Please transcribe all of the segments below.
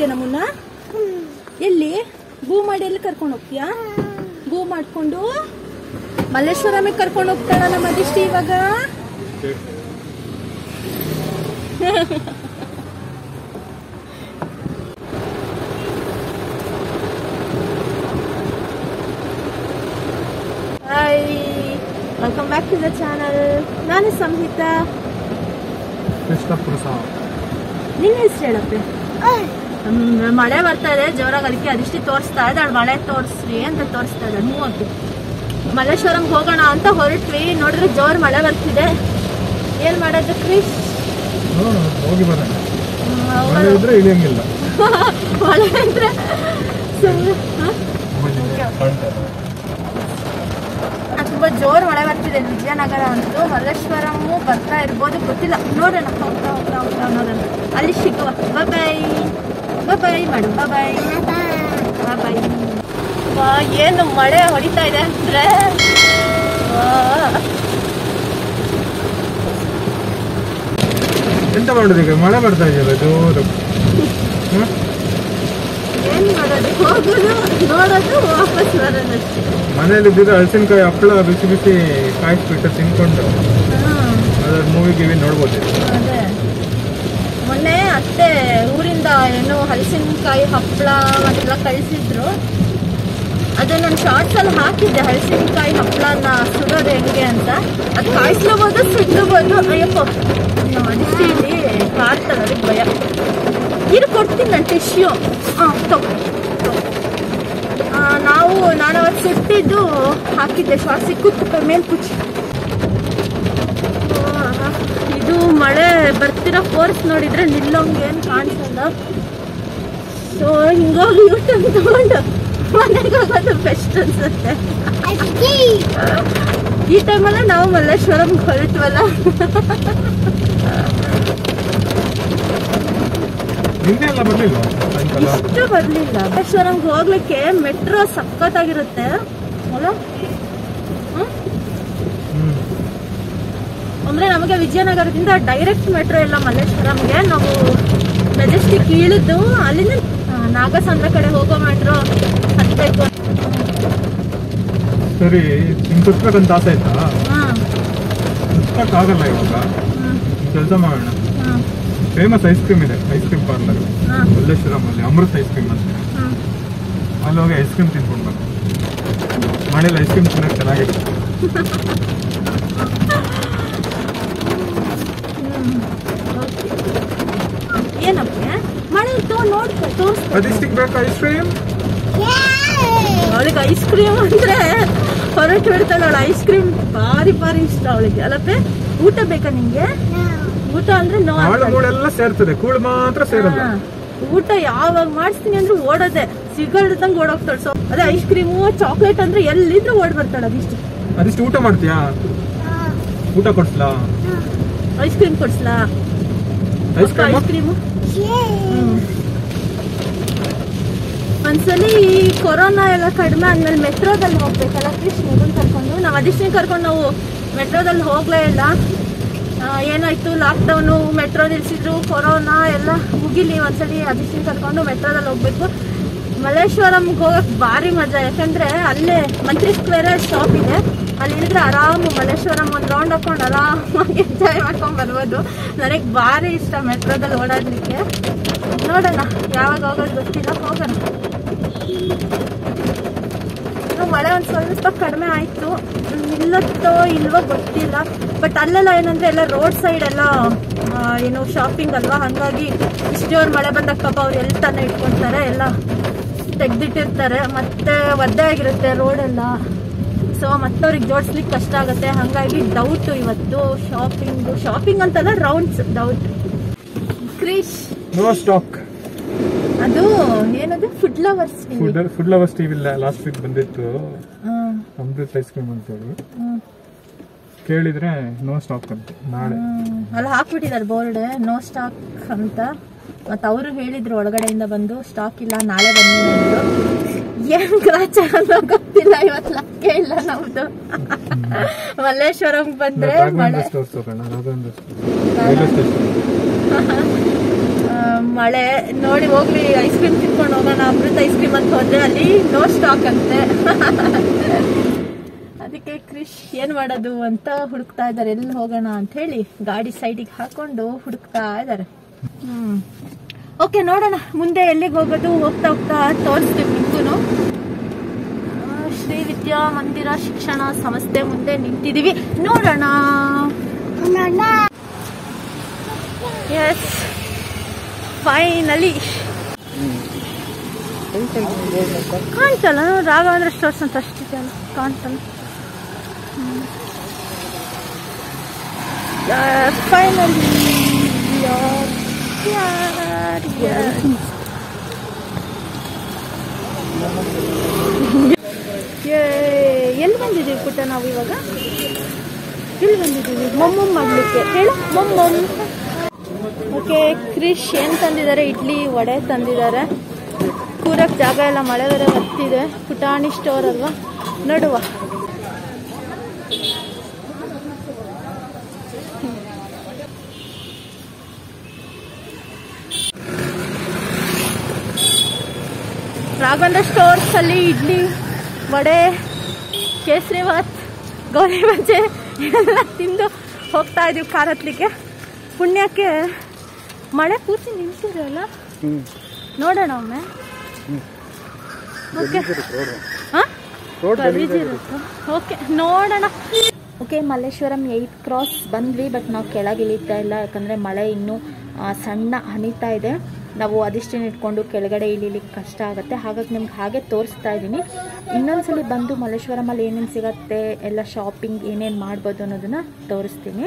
ಹೋಗ್ತೀಯ ನಮ್ಮನ್ನ ಎಲ್ಲಿ ಬೂ ಮಾಡಿ ಎಲ್ಲಿ ಕರ್ಕೊಂಡು ಹೋಗ್ತೀಯಾ ಬೂ ಮಾಡ್ಕೊಂಡು ಮಲ್ಲೇಶ್ವರಮಿಗೆ ಕರ್ಕೊಂಡು ಹೋಗ್ತಾಳ ನಮ್ಮ ಅದಿಷ್ಟಿ ಇವಾಗ hi welcome back to the channel ನಾನು ಸಂಹಿತಾ ಕೃಷ್ಣ ಪ್ರಸಾದ್ ನಿನ್ನ ಹೆಸರು ಹೇಳಪ್ಪೆ ಹ್ಮ್, ಮಳೆ ಬರ್ತಾ ಇದೆ ಜೋರಾಗಿ ಅದಕ್ಕೆ ಅದಿಷ್ಟು ತೋರಿಸ್ತಾ ಇದ್ದಾಳೆ ಮಳೆ ತೋರಿಸ್ರಿ ಅಂತ ತೋರಿಸ್ತಾ ಇದ್ದಾಳೆ ಹ್ಞೂ ಅಂತ ಮಲ್ಲೇಶ್ವರಂಗೆ ಹೋಗೋಣ ಅಂತ ಹೊರಟ್ವಿ ನೋಡಿದ್ರೆ ಜೋರ್ ಮಳೆ ಬರ್ತಿದೆ ಏನ್ ಮಾಡೋದು ಕ್ರಿಶ್ ನೋಡೋಣ ಹೋಗಿ ಬರೋಣ ಹ್ಮ್, ಮಳೆ ಹೋಗೋಣ. ಇದ್ರೆ ಇಳಿಯಂಗಿಲ್ಲ ಮಳೆ ಅಂದ್ರೆ ಸುಮ್ಮನೆ ಆ, ತುಂಬಾ ಜೋರ್ ಮಳೆ ಬರ್ತಿದೆ ವಿಜಯನಗರ ಅಂತೂ ಮಲ್ಲೇಶ್ವರಮು ಬರ್ತಾ ಇರ್ಬೋದು ಗೊತ್ತಿಲ್ಲ ನೋಡೋಣ ಹೋಗ್ತಾ ಹೋಗ್ತಾ ಹೋಗ್ತಾ ನೋಡೋಣ ಅಲ್ಲಿ ಸಿಗುವ ಬಾಯ್ ಬಾಯ್ ಮಾಡು ಬಾಯ್ ಬಾಯ್ ವಾ ಏನು ಮಳೆ ಹೊಡಿತಾ ಇದೆ ಅಂದ್ರೆ ವಾ. ಎಂತ ಮಾಡೋದು ಈಗ ಮಳೆ ಬರ್ತಾ ಇದೆಯಲ್ಲ ಜೋರು ಹ? ಏನ್ ಮಾಡೋದು ಹೋಗೋದು ನೋಡೋದು ವಾಪಸ್ ಬರೋದಷ್ಟೇ ಮನೇಲಿ ಇದ್ದಿದ್ರೆ ಹಲಸಿನಕಾಯಿ ಹಪ್ಪಳ ಬಿಸಿ ಬಿಸಿ ಕಾಯಿಸ್ಬಿಟ್ಟು ತಿನ್ಕೊಂಡು ಹ್ಮ್ ಅದ್ರ ಮೂವಿ ಗಿವಿ ನೋಡ್ಬೋದು ಅದೇ ಮೊನ್ನೆ ಅತ್ತೆ ಊರಿಂದ ಏನು ಹಲಸಿನಕಾಯಿ ಹಪ್ಪಳ ಮತ್ತೆಲ್ಲ ಕಳಿಸಿದ್ರು ಅದು ನಾನು ಶಾರ್ಟ್ಸ್ ಅಲ್ಲಿ ಹಾಕಿದ್ದೆ ಹಲಸಿನಕಾಯಿ ಹಪ್ಪಳನ ಸುಡೋದು ಹೆಂಗೆ ಅಂತ ಅದು ಕಾಯಿಸ್ಲಬೋದು ಸುಡ್ಲಬೋದು ಅಯ್ಯಪ್ಪ ನಮ್ಮ ಅದಿಷ್ಟು ಇಲ್ಲಿ ಕಾರ್ತದೆ ಅದಕ್ಕೆ ಭಯ ಇದು ಕೊಡ್ತೀನಿ ನಾನು ಟಿಶ್ಯೂ ಹಾಂ ತಗೋ ತಗೋ. ಆ, ನಾವು ನಾನು ಅವತ್ತು ಸುಟ್ಟಿದ್ದು ಹಾಕಿದ್ದೆ ಶಾರ್ಟ್ಸ್ ಕುತ್ತು ಮೇಲೆ ಕುಚ್ಚಿ ಆ, ಇದು ಮಳೆ ಬರ್ತಿರೋ ಫೋರ್ಸ್ ನೋಡಿದ್ರೆ ನಿಲ್ಲೋಂಗೆ ಏನು ಕಾಣಿಸಲ್ಲ ಸೊ ಹಿಂಗೋಗಿ ಯೂಟರ್ನ್ ತಗೊಂಡು ಮನೆಗೆ ಹೋಗೋದು ಬೆಸ್ಟ್ ಅನ್ಸುತ್ತೆ ಈ ಟೈಮಲ್ಲ ನಾವು ಮಲ್ಲೇಶ್ವರಂ ಹೊರಟ್ವಲ್ಲ ನಿನ್ನೆ ಎಲ್ಲ ಬರ್ಲಿಲ್ವಾ ಸಾಯಂಕಾಲ ಇಷ್ಟು ಬರ್ಲಿಲ್ಲ ಮಲ್ಲೇಶ್ವರಂಗೆ ಹೋಗ್ಲಿಕ್ಕೆ ಮೆಟ್ರೋ ಸಖತ್ತಾಗಿರುತ್ತೆ ಅಲ್ಲ ಹ್ಮ್? ಹ್ಮ್ ಅಂದ್ರೆ ನಮಗೆ ವಿಜಯನಗರದಿಂದ ಡೈರೆಕ್ಟ್ ಮೆಟ್ರೋ ಇಲ್ಲ ಮಲ್ಲೇಶ್ವರಂಗೆ ನಾವು ಮೆಜೆಸ್ಟಿಕ್ ಇಳಿದು ಅಲ್ಲಿಂದ ಆ, ನಾಗಸಂದ್ರ ಕಡೆ ಹೋಗೋ ಮೆಟ್ರೋ ಹತ್ಬೇಕು ಸರಿ ನಿಮ್ ಸುತ್ಬೇಕಂತ ಆಸೆ ಆಯ್ತಾ ಹ್ಮ್ ಸುತ್ತಕ್ ಆಗಲ್ಲ ಇವಾಗ ಹ್ಮ್ ಕೆಲಸ ಮಾಡೋಣ ಹ್ಮ್ ಫೇಮಸ್ ಐಸ್ ಕ್ರೀಮ್ ಇದೆ ಐಸ್ ಕ್ರೀಮ್ ಪಾರ್ಲರ್ ಹ್ಮ್ ಮಲ್ಲೇಶ್ವರಂ ಅಲ್ಲಿ ಅಮೃತ್ ಐಸ್ ಕ್ರೀಮ್ ಅಂತ ಹ್ಮ್ ಅಲ್ಲಿ ಹೋಗಿ ಐಸ್ ಕ್ರೀಮ್ ತಿನ್ಕೊಂಡು ಬರೋಣ ಮನೇಲಿ ಐಸ್ ಕ್ರೀಮ್ ತಿನ್ನೋಕೆ ಚೆನ್ನಾಗಿರುತ್ತೆ ಏನಪ್ಪ ಮಳೆ ತೋ ನೋಡ್ಕೊ ತೋರಿಸ್ಕೊ ಅದಿಷ್ಟಿಗೆ ಬೇಕಾ ಐಸ್ ಕ್ರೀಮ್ ಅವಳಿಗೆ ಐಸ್ ಕ್ರೀಮ್ ಅಂದ್ರೆ ಹೊರಟು ಬಿಡ್ತಾಳೆ ಅವಳು ಐಸ್ ಕ್ರೀಮ್ ಭಾರಿ ಭಾರಿ ಇಷ್ಟ ಅವಳಿಗೆ ಅಲ್ಲಪ್ಪೆ ಊಟ ಬೇಕಾ ನಿಂಗೆ ಊಟ ಅಂದ್ರೆ ನೋ ಹಾಳು ಅಂತಾಳೆ. ಮೂಳೆಲ್ಲ ಸೇರ್ತದೆ ಕೂಳು ಮಾತ್ರ ಸೇರಲ್ಲ ಹಾ. ಊಟ ಯಾವಾಗ ಮಾಡಿಸ್ತೀನಿ ಅಂದ್ರೆ ಓಡೋದೆ ಸಿಗಲ್ದಂಗ್ ಓಡೋಗ್ತಾಳೆ ಸೊ ಅದೇ ಐಸ್ ಕ್ರೀಮು ಚಾಕ್ಲೇಟ್ ಅಂದ್ರೆ ಎಲ್ಲಿದ್ರು ಓಡ್ ಬರ್ತಾಳೆ ಅದಿಷ್ಟು ಅದಿಷ್ಟು ಊಟ ಮಾಡ್ತೀಯಾ ಊಟ ಕೊಡ್ಸ್ಲಾ ಐಸ್ ಕ್ರೀಮ್ ಕೊಡ್ಸ್ಲಾ ಐಸ್ ಕ್ರೀಮ್ ಐಸ್ ಕ್ರೀಮು ಒಂದ್ಸಲಿ ಈ ಕೊರೋನಾ ಎಲ್ಲ ಕಡಿಮೆ ಆದ್ಮೇಲೆ ಮೆಟ್ರೋದಲ್ಲಿ ಹೋಗ್ಬೇಕಲ್ಲ ಕೃಷ್ಣ ಇದನ್ನ ಕರ್ಕೊಂಡು ನಾವು ಅದಿಷ್ಟೇ ಕರ್ಕೊಂಡು ನಾವು ಮೆಟ್ರೋದಲ್ಲಿ ಹೋಗ್ಲೇ ಇಲ್ಲ ಆ, ಏನಾಯ್ತು ಲಾಕ್ಡೌನು ಮೆಟ್ರೋ ನಿಲ್ಸಿದ್ರು ಕೊರೋನಾ ಎಲ್ಲ ಮುಗಿಲಿ ಒಂದ್ಸಲಿ ಅದಿಷ್ಟೇ ಕರ್ಕೊಂಡು ಮೆಟ್ರೋದಲ್ಲಿ ಹೋಗ್ಬೇಕು ಮಲ್ಲೇಶ್ವರಂಗೆ ಹೋಗಕ್ ಭಾರಿ ಮಜಾ ಯಾಕಂದ್ರೆ ಅಲ್ಲೇ ಮಂತ್ರಿ ಸ್ಕ್ವೇರ್ ಶಾಪ್ ಇದೆ ಅಲ್ಲಿ ಇಳಿದ್ರೆ ಆರಾಮು ಮಲ್ಲೇಶ್ವರಂ ಒಂದು ರೌಂಡ್ ಹಾಕೊಂಡು ಆರಾಮಾಗಿ ಎಂಜಾಯ್ ಮಾಡ್ಕೊಂಡ್ ಬರ್ಬೋದು ನನಗೆ ಭಾರಿ ಇಷ್ಟ ಮೆಟ್ರೋದಲ್ಲಿ ಓಡಾಡ್ಲಿಕ್ಕೆ ನೋಡೋಣ ಯಾವಾಗ ಹೋಗೋದು ಗೊತ್ತಿಲ್ಲ ಹೋಗೋಣ ಇನ್ನು ಮಳೆ ಒಂದು ಸ್ವಲ್ಪ ಕಡಿಮೆ ಆಯ್ತು ನಿಲ್ಲತ್ತೋ ಇಲ್ವೋ ಗೊತ್ತಿಲ್ಲ ಬಟ್ ಅಲ್ಲೆಲ್ಲ ಏನಂದ್ರೆ ಎಲ್ಲ ರೋಡ್ ಸೈಡ್ ಎಲ್ಲ ಆ, ಏನು ಶಾಪಿಂಗ್ ಅಲ್ವಾ ಹಂಗಾಗಿ ಇಷ್ಟು ಜೋರ್ ಮಳೆ ಬಂದಾಗ ಪಾಪ ಅವ್ರು ಎಲ್ಲಿ ತಾನೇ ಇಟ್ಕೊಂತಾರೆ ಎಲ್ಲ ತೆಗ್ದಿಟ್ಟಿರ್ತಾರೆ ಮತ್ತೆ ಒದ್ದೆ ಆಗಿರುತ್ತೆ ರೋಡ್ ಎಲ್ಲ ಸೊ ಮತ್ತೆ ಅವ್ರಿಗೆ ಜೋಡಿಸ್ಲಿಕ್ಕೆ ಕಷ್ಟ ಆಗುತ್ತೆ ಹಂಗಾಗಿ ಡೌಟ್ ಇವತ್ತು ಶಾಪಿಂಗ್ ಶಾಪಿಂಗ್ ಅಂತಲ್ಲ rounds doubt Krish no stock ಅದು ಏನದು food lovers food food lovers TV last week ಬಂದಿತ್ತು ಅಮೃತ್ ಐಸ್ ಕ್ರೀಮ್ ಅಂತೇಳಿ ಕೇಳಿದ್ರೆ ನೋ ಸ್ಟಾಕ್ ಅಂತ ನಾಳೆ ಅಲ್ಲಿ ಹಾಕ್ಬಿಟ್ಟಿದ್ದಾರೆ ಬೋರ್ಡ್ ನೋ ಸ್ಟಾಕ್ ಅಂತ ಮತ್ತೆ ಅವರು ಹೇಳಿದ್ರು ಒಳಗಡೆಯಿಂದ ಬಂದು ಸ್ಟಾಕ್ ಇಲ್ಲ ನಾಳೆ ಬನ್ನಿ ಅಂತ ಏನ್ ಗ್ರಾಚಾರ ಗೊತ್ತಿಲ್ಲ ಇವತ್ತು ಲಕ್ಕೆ ಇಲ್ಲ ನಮ್ದು ಮಲ್ಲೇಶ್ವರಂ ಬಂದ್ರೆ ಮಳೆ ರಾಘವೇಂದ್ರ ಸ್ಟೋರ್ಸ್ ಹೋಗೋಣ ರಾಘವೇಂದ್ರ ಸ್ಟೋರ್ ರೈಲ್ವೆ ಸ್ಟೇಷನ್ ಆ, ಮಳೆ ನೋಡಿ ಹೋಗ್ಲಿ ಐಸ್ ಕ್ರೀಮ್ ತಿನ್ಕೊಂಡು ಹೋಗೋಣ ಅಮೃತ ಐಸ್ ಕ್ರೀಮ್ ಅಂತ ಹೋದ್ರೆ ಅಲ್ಲಿ ನೋ ಸ್ಟಾಕ್ ಅಂತೆ ಅದಕ್ಕೆ ಕ್ರಿಶ್ ಏನ್ ಮಾಡೋದು ಅಂತ ಹುಡುಕ್ತಾ ಇದ್ದಾರೆ ಎಲ್ಲಿ ಹೋಗೋಣ ಅಂತ ಹೇಳಿ ಗಾಡಿ ಸೈಡಿಗೆ ಹಾಕೊಂಡು ಹುಡುಕ್ತಾ ಇದ್ದಾರೆ ಹ್ಮ್ ಓಕೆ ನೋಡೋಣ ಮುಂದೆ ಎಲ್ಲಿಗೆ ಹೋಗೋದು ಹೋಗ್ತಾ ಹೋಗ್ತಾ ತೋರಿಸ್ತೀವಿ ನಿಮ್ಗೂ ಶ್ರೀ ವಿದ್ಯಾ ಮಂದಿರ ಶಿಕ್ಷಣ ಸಂಸ್ಥೆ ಮುಂದೆ ನಿಂತಿದೀವಿ ನೋಡೋಣ ಎಸ್ ಫೈನಲಿ ಕಾಣ್ತಲ್ಲ ರಾಘವೇಂದ್ರ ಸ್ಟೋರ್ಸ್ ಅಂತ ಅಷ್ಟಿದೆ ಅಲ್ಲ ಕಾಣ್ತಲ್ಲ ಫೈನಲಿ ಎಲ್ಲಿ ಬಂದಿದ್ದೀವಿ ಪುಟ್ಟ ನಾವು ಇವಾಗ ಎಲ್ಲಿ ಬಂದಿದ್ದೀವಿ ಮೊಮ್ಮಮ್ ಮಾಡ್ಲಿಕ್ಕೆ ಹೇಳು ಮೊಮ್ಮಮ್ ಓಕೆ ಕ್ರಿಶ್ ಏನ್ ತಂದಿದ್ದಾರೆ ಇಡ್ಲಿ ವಡೆ ತಂದಿದ್ದಾರೆ ಕೂರಕ್ ಜಾಗ ಎಲ್ಲ ಮಳೆ ಬೇರೆ ಬರ್ತಿದೆ ಪುಟಾಣಿ ಸ್ಟೋರ್ ಅಲ್ವಾ ನಡುವ ರಾಘವೇಂದ್ರ ಸ್ಟೋರ್ಸ್ ಅಲ್ಲಿ ಇಡ್ಲಿ ವಡೆ ಕೇಸರಿಬಾತ್ ಗೋಲಿ ಬಜ್ಜೆ ಎಲ್ಲ ತಿಂದು ಹೋಗ್ತಾ ಇದೀವಿ ಕಾರ್ ಹತ್ಲಿಕ್ಕೆ ಪುಣ್ಯಕ್ಕೆ ಮಳೆ ಪೂರ್ತಿ ನಿಂತಿದೆ ಅಲ್ಲ ನೋಡೋಣ ಒಮ್ಮೆ ಓಕೆ ಓಕೆ ನೋಡೋಣ ಓಕೆ ಮಲ್ಲೇಶ್ವರಂ ಏಯ್ಟ್ ಕ್ರಾಸ್ ಬಂದ್ವಿ ಬಟ್ ನಾವು ಕೆಳಗೆ ಇಳಿತಾ ಇಲ್ಲ ಯಾಕಂದರೆ ಮಳೆ ಇನ್ನೂ ಆ, ಸಣ್ಣ ಹನಿತಾ ಇದೆ ನಾವು ಅದಿಷ್ಟೇನು ಇಟ್ಕೊಂಡು ಕೆಳಗಡೆ ಇಳಿಲಿಕ್ಕೆ ಕಷ್ಟ ಆಗುತ್ತೆ ಹಾಗಾಗಿ ನಿಮ್ಗೆ ಹಾಗೆ ತೋರಿಸ್ತಾ ಇದ್ದೀನಿ ಇನ್ನೊಂದ್ಸಲಿ ಬಂದು ಮಲ್ಲೇಶ್ವರಮಲ್ಲಿ ಏನೇನು ಸಿಗತ್ತೆ ಎಲ್ಲ ಶಾಪಿಂಗ್ ಏನೇನು ಮಾಡ್ಬೋದು ಅನ್ನೋದನ್ನ ತೋರಿಸ್ತೀನಿ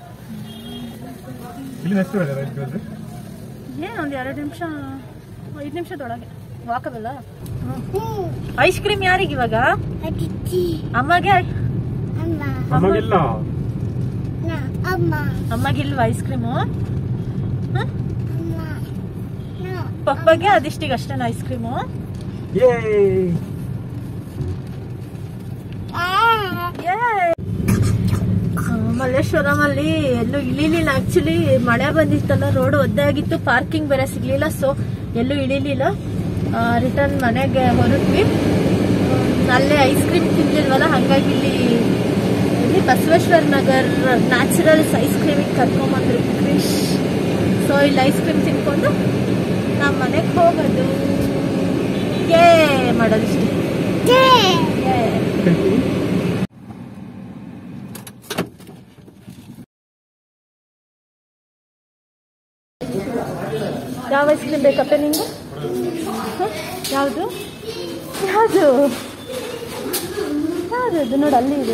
ಇಲ್ಲಿ ಎಷ್ಟು ಬೇಡ ರೈತರಲ್ಲಿ ಏನು ಒಂದು ಎರಡು ನಿಮಿಷ ಐದು ನಿಮಿಷದೊಳಗೆ ವಾಕಬಲ್ಲ ಐಸ್ ಕ್ರೀಮ್ ಯಾರಿಗೆ ಇವಾಗ ಅಮ್ಮಗೆ ನಮಗಿಲ್ಲ ಅಮ್ಮಗಿಲ್ವಾ ಐಸ್ ಕ್ರೀಮು ಪಪ್ಪಗೆ ಅದಿಷ್ಟಿಗೆ ಅಷ್ಟೇನ ಐಸ್ ಕ್ರೀಮು ಯೇ ಮಲ್ಲೇಶ್ವರಂ ಅಲ್ಲಿ ಎಲ್ಲೂ ಇಳಿಲಿಲ್ಲ ಆಕ್ಚುಲಿ ಮಳೆ ಬಂದಿತ್ತಲ್ಲ ರೋಡ್ ಒದ್ದೆ ಆಗಿತ್ತು ಪಾರ್ಕಿಂಗ್ ಬೇರೆ ಸಿಗ್ಲಿಲ್ಲ ಸೊ ಎಲ್ಲೂ ಇಳಿಲಿಲ್ಲ ರಿಟರ್ನ್ ಮನೆಗೆ ಹೊರಟ್ವಿ ಹ್ಮ್, ಅಲ್ಲೇ ಐಸ್ ಕ್ರೀಮ್ ತಿಂದಿಲ್ವಲ್ಲ ಹಾಗಾಗಿ ಇಲ್ಲಿ ಇಲ್ಲಿ ಬಸವೇಶ್ವರ ನಗರ್ ನ್ಯಾಚುರಲ್ಸ್ ಐಸ್ ಕ್ರೀಮಿಗೆ ಕರ್ಕೊಂಬಂದ್ರು ಕ್ರಿಶ್ ಸೊ ಇಲ್ಲಿ ಐಸ್ ಕ್ರೀಮ್ ತಿನ್ಕೊಂಡು ನಮ್ಮ ಮನೆಗೆ ಹೋಗೋದು ಏ ಮಾಡೋದು ಇಷ್ಟೇ ಯಾವ ಐಸ್ ಕ್ರೀಮ್ ಬೇಕಪ್ಪ ನಿಂಗೆ ಯಾವುದು ಯಾವುದು ಯಾವುದು ನೋಡು ಅಲ್ಲಿ ಇದೆ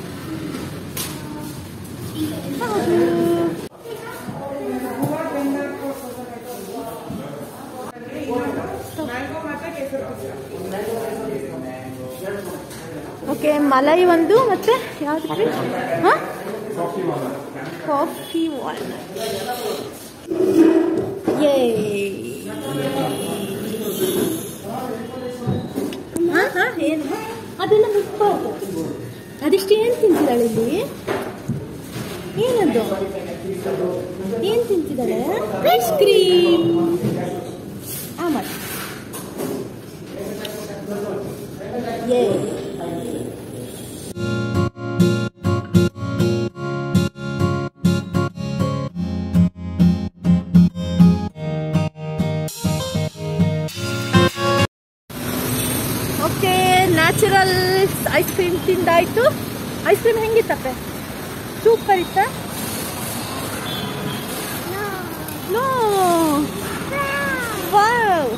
ಯಾವುದು? ಓಕೆ ಮಲೈ ಒಂದು ಮತ್ತೆ ಯಾವ್ದು ಹಾ ಕಾಫಿ ವಾಲ್ನಟ್ ಯೇ ಹಾ ಹಾ ಏನು ಅದೆಲ್ಲ ಮುಟ್ಬಾರ್ದು ಅದಿಷ್ಟು ಏನು ತಿಂತಿದ್ದಾಳೆ ಇಲ್ಲಿ ಏನದು ಏನು ತಿಂತಿದ್ದಾಳೆ ಐಸ್ ಕ್ರೀಮ್ ಆ ಮಾಡಿ ಯೇ ಓಕೆ ನ್ಯಾಚುರಲ್ ಐಸ್ ಕ್ರೀಮ್ ತಿಂದಾಯ್ತು ಐಸ್ ಕ್ರೀಮ್ ಹೆಂಗಿತ್ತಪ್ಪೆ ಸೂಪರ್ ಇತ್ತ ನೋ ವಾವ್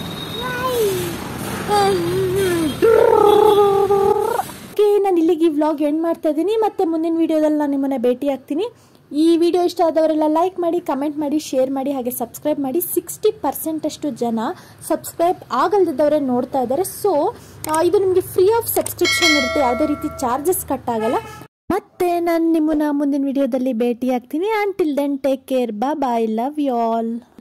ಓಕೆ ನಾನು ಇಲ್ಲಿಗೆ ಈ ವ್ಲಾಗ್ ಎಂಡ್ ಮಾಡ್ತಾ ಇದ್ದೀನಿ ಮತ್ತೆ ಮುಂದಿನ ವಿಡಿಯೋದಲ್ಲಿ ನಾನು ನಿಮ್ಮನ್ನ ಭೇಟಿ ಆಗ್ತೀನಿ ಈ ವಿಡಿಯೋ ಇಷ್ಟ ಆದವರೆಲ್ಲ ಲೈಕ್ ಮಾಡಿ ಕಮೆಂಟ್ ಮಾಡಿ ಶೇರ್ ಮಾಡಿ ಹಾಗೆ ಸಬ್ಸ್ಕ್ರೈಬ್ ಮಾಡಿ ಸಿಕ್ಸ್ಟಿ ಪರ್ಸೆಂಟ್ ಅಷ್ಟು ಜನ ಸಬ್ಸ್ಕ್ರೈಬ್ ಆಗಲ್ದಿದ್ದವರೇ ನೋಡ್ತಾ ಇದ್ದಾರೆ ಸೊ ಇದು ನಿಮಗೆ ಫ್ರೀ ಆಫ್ ಸಬ್ಸ್ಕ್ರಿಪ್ಷನ್ ಇರುತ್ತೆ ಯಾವುದೇ ರೀತಿ ಚಾರ್ಜಸ್ ಕಟ್ ಆಗಲ್ಲ ಮತ್ತೆ ನಾನು ನಿಮ್ಮನ್ನ ಮುಂದಿನ ವಿಡಿಯೋದಲ್ಲಿ ಭೇಟಿ ಆಗ್ತೀನಿ ಅಂಟಿಲ್ ದೆನ್ ಟೇಕ್ ಕೇರ್ ಬಾ ಬಾಯ್ ಲವ್ ಯು ಆಲ್